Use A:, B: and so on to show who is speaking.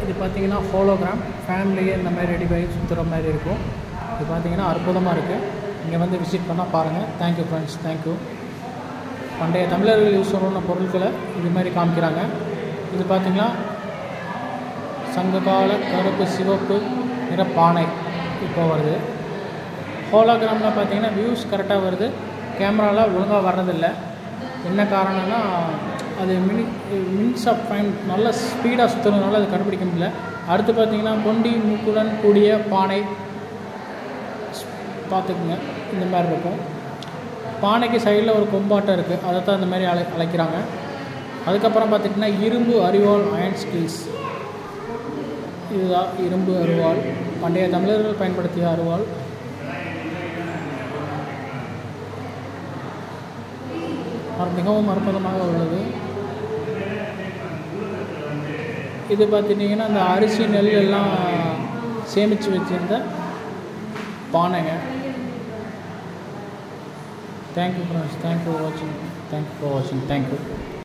A: இது பார்த்தீங்கன்னா ஹோலோகிராம் ஃபேமிலியே இந்த மாதிரி ரெடி பண்ணி சுற்றுற மாதிரி இருக்கும் இது பார்த்தீங்கன்னா அற்புதமாக இருக்குது இங்கே வந்து விசிட் பண்ணால் பாருங்கள் தேங்க்யூ ஃப்ரெண்ட்ஸ் தேங்க்யூ பண்டைய தமிழர்கள் யூஸ் பண்ண பொருட்களை இது மாதிரி காமிக்கிறாங்க இது பார்த்திங்கன்னா சங்ககால கருப்பு சிவப்பு நிற பானை இப்போ வருது ஹோலோகிராமில் பார்த்தீங்கன்னா வியூஸ் கரெக்டாக வருது கேமராவில் ஒழுங்காக வர்றதில்ல என்ன காரணம்னா அது மினி மின்ஸ் ஆஃப் டைம் நல்ல ஸ்பீடாக சுற்றுறதுனால அது கண்டுபிடிக்க முடியல அடுத்து பார்த்தீங்கன்னா கொண்டி மூக்குடன் கூடிய பானை பார்த்துக்குங்க இந்த மாதிரி இருக்கும் பானைக்கு சைடில் ஒரு கொம்பாட்டம் இருக்குது அதை தான் இந்த மாதிரி அழை அழைக்கிறாங்க அதுக்கப்புறம் பார்த்திங்கன்னா இரும்பு அரிவாள் அயன் ஸ்கில்ஸ் இதுதான் இரும்பு அருவாள் பண்டைய தமிழர்கள் பயன்படுத்திய அருவாள் அர் மிகவும் அற்புதமாக உள்ளது இது பார்த்துட்டிங்கன்னா இந்த அரிசி நெல் எல்லாம் சேமித்து வச்சுருந்த பானைங்க தேங்க்யூ ஃப்ரெண்ட்ஸ் தேங்க்யூ ஃபார் வாட்சிங் தேங்க்யூ ஃபார் வாட்சிங் தேங்க்யூ